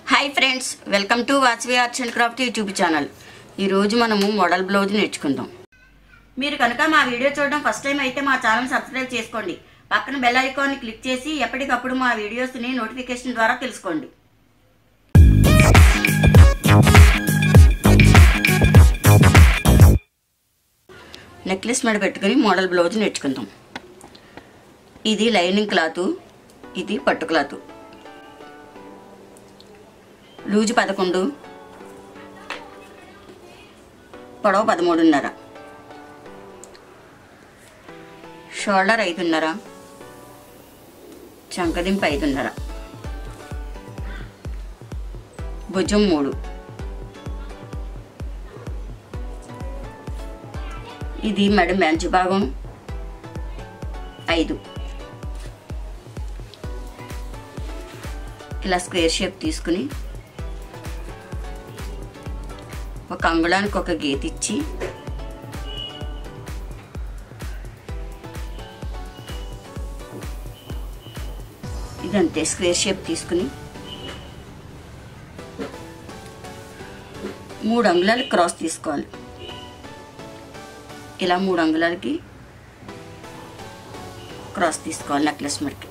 hi friends welcome to వాచ్వి arts and craft YouTube channel ఈరోజు మనము మోడల్ బ్లౌజ్ నేర్చుకుందాం మీరు కనుక మా వీడియో చూడడం ఫస్ట్ టైం అయితే మా ఛానల్ సబ్స్క్రైబ్ చేసుకోండి పక్కన బెల్ ఐకాన్ని క్లిక్ చేసి ఎప్పటికప్పుడు మా వీడియోస్ని నోటిఫికేషన్ ద్వారా తెలుసుకోండి నెక్లెస్ మెడ పెట్టుకుని మోడల్ బ్లౌజ్ నేర్చుకుందాం ఇది లైనింగ్ క్లాత్ ఇది పట్టు క్లాత్ లూజు పదకొండు పొడవు పదమూడున్నర షోల్డర్ ఐదున్నర చంకదింపు ఐదున్నర భుజం మూడు ఇది మెడ మెంచు భాగం ఐదు ఇలా స్క్వేర్ షేప్ తీసుకుని ఒక అంగుళానికి ఒక గీత ఇచ్చి ఇదంతే స్క్వేర్ షేప్ తీసుకుని మూడు అంగుళాలు క్రాస్ తీసుకోవాలి ఇలా మూడు అంగుళాలకి క్రాస్ తీసుకోవాలి నెక్లెస్ మడికి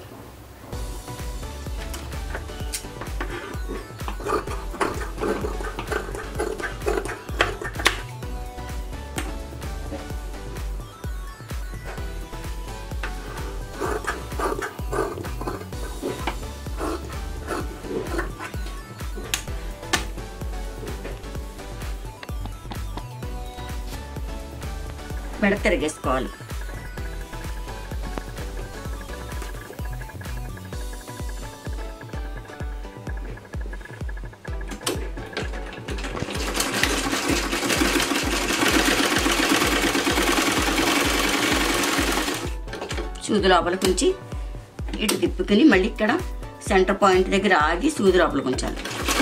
మెడ తిరిగేసుకోవాలి సూది లోపలికి ఉంచి ఇటు తిప్పుకుని మళ్ళీ ఇక్కడ సెంటర్ పాయింట్ దగ్గర ఆగి సూది లోపలికి ఉంచాలి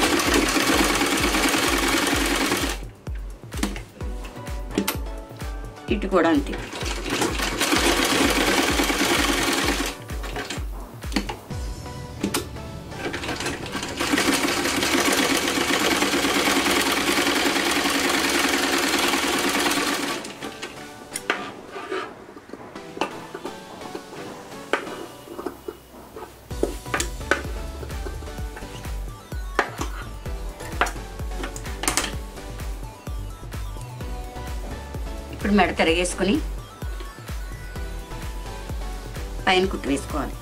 ఇటు కూడా అంతే ఇప్పుడు మెడ తిరగేసుకుని పైన కుట్టు వేసుకోవాలి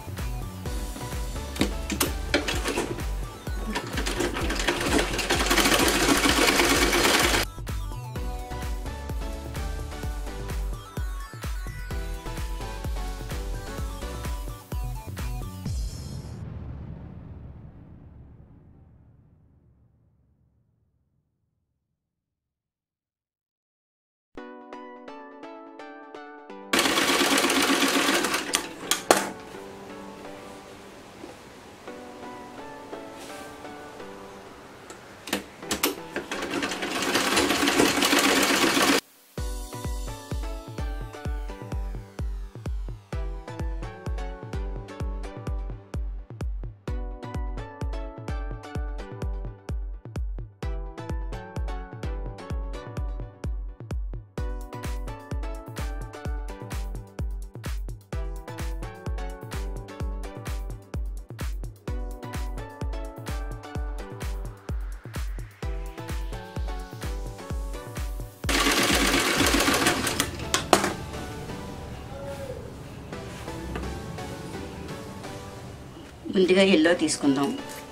ముందుగా ఎల్లో తీసుకుందాం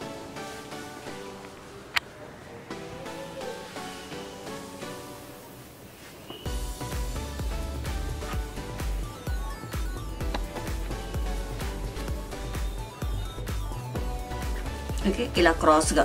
ఓకే ఇలా క్రాస్గా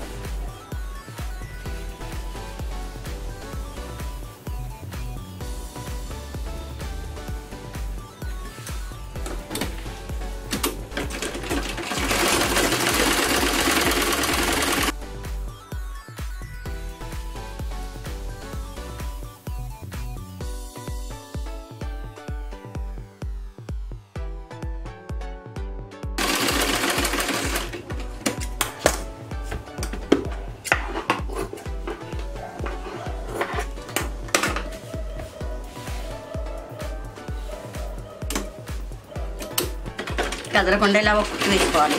కదలకుండా ఇలా ఒక కుట్టు వేసుకోవాలి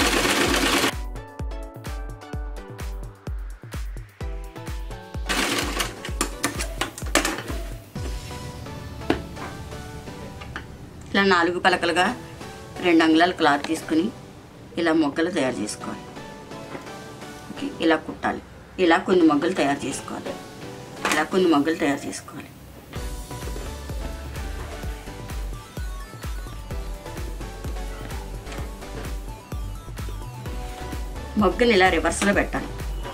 ఇలా నాలుగు పలకలుగా రెండు అంగుళాల క్లాత్ తీసుకుని ఇలా మొగ్గలు తయారు చేసుకోవాలి ఓకే ఇలా కుట్టాలి ఇలా కొన్ని మొగ్గలు తయారు చేసుకోవాలి ఇలా కొన్ని మొగ్గలు తయారు చేసుకోవాలి మొగ్గని ఇలా రివర్స్లో పెట్టాలి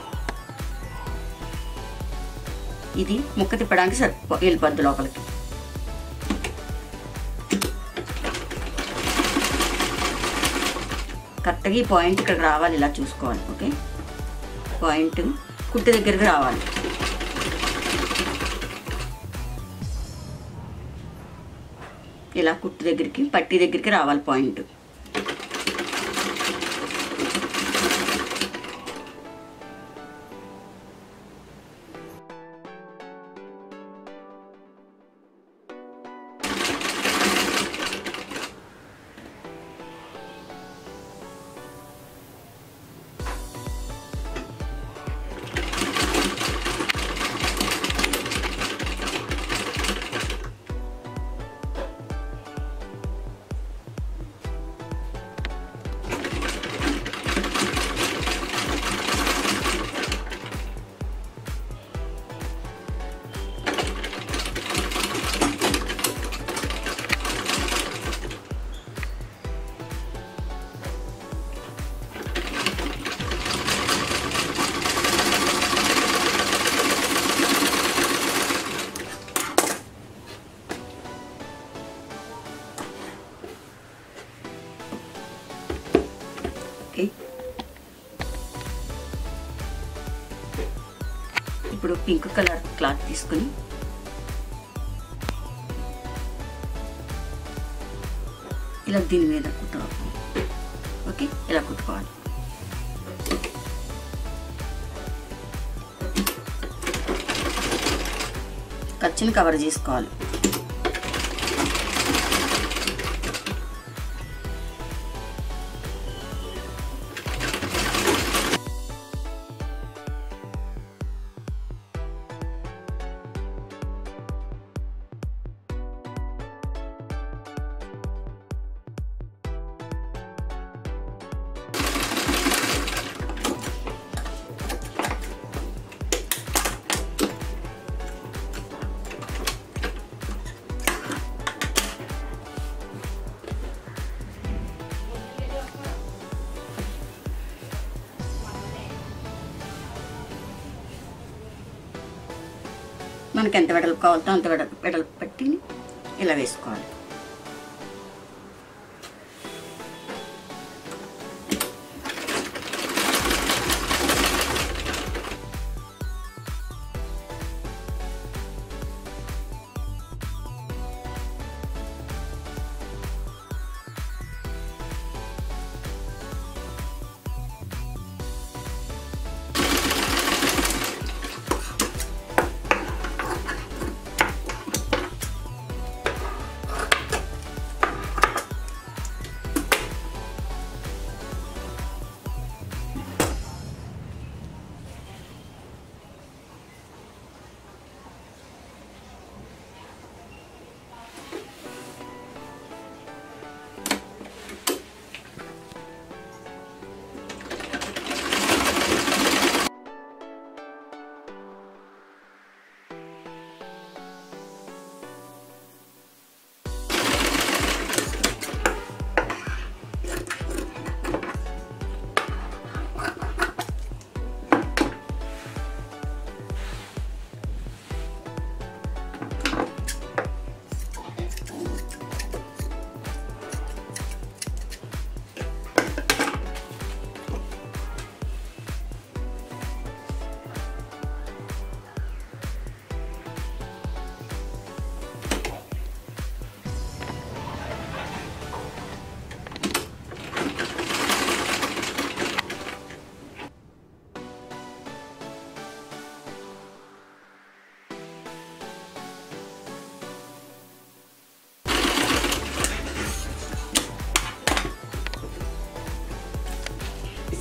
ఇది ముక్క తిప్పడానికి సరిపో వెళ్ళిపోద్ది లోపలికి కరెక్ట్గా ఈ పాయింట్ ఇక్కడికి రావాలి ఇలా చూసుకోవాలి ఓకే పాయింట్ కుట్టు దగ్గరికి రావాలి ఇలా కుట్టు దగ్గరికి పట్టి దగ్గరికి రావాలి పాయింట్ ఓకే ఇప్పుడు పింక్ కలర్ క్లాత్ తీసుకుని ఇలా దీని మీద కుట్టుకోవాలి ఓకే ఇలా కుట్టుకోవాలి ఖర్చుని కవర్ చేసుకోవాలి మనకి ఎంత వెడల్పు కావాలో అంత వెడల్పు వెడల్పు పెట్టి ఇలా వేసుకోవాలి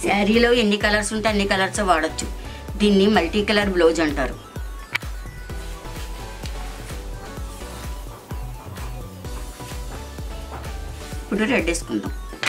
శారీలో ఎన్ని కలర్స్ ఉంటే అన్ని కలర్స్ వాడచ్చు దీన్ని మల్టీ కలర్ బ్లౌజ్ అంటారు ఇప్పుడు రెడ్ వేసుకుందాం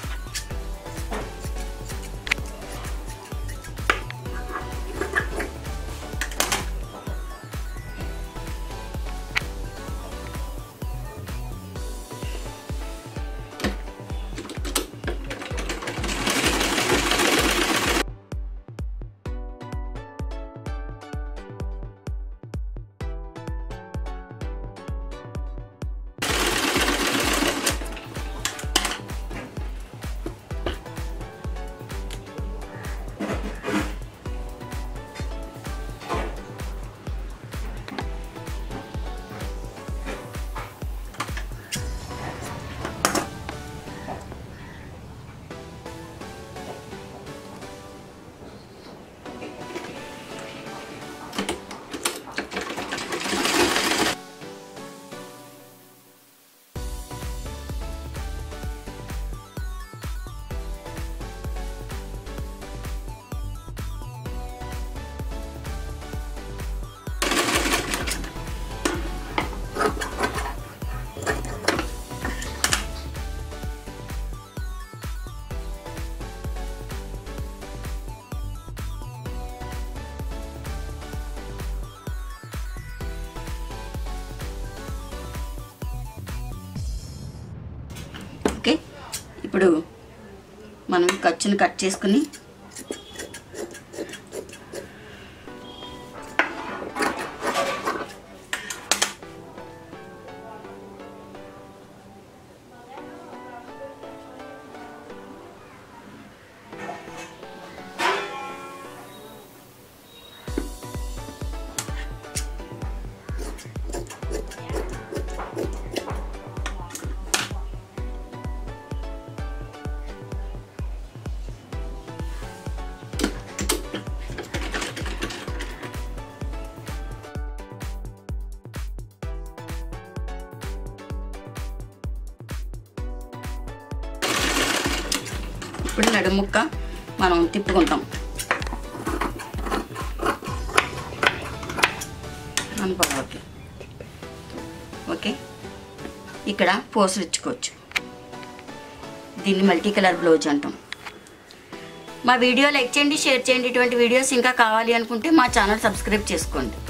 ఓకే ఇప్పుడు మనం ఖర్చుని కట్ చేసుకుని ఇప్పుడు నడుము ముక్క మనం తిప్పుకుంటాం మన పొడవకి ఓకే ఇక్కడ పోసులు ఇచ్చుకోవచ్చు దీన్ని మల్టీ కలర్ బ్లౌజ్ అంటాం మా వీడియో లైక్ చేయండి షేర్ చేయండి ఇటువంటి వీడియోస్ ఇంకా కావాలి అనుకుంటే మా ఛానల్ సబ్స్క్రైబ్ చేసుకోండి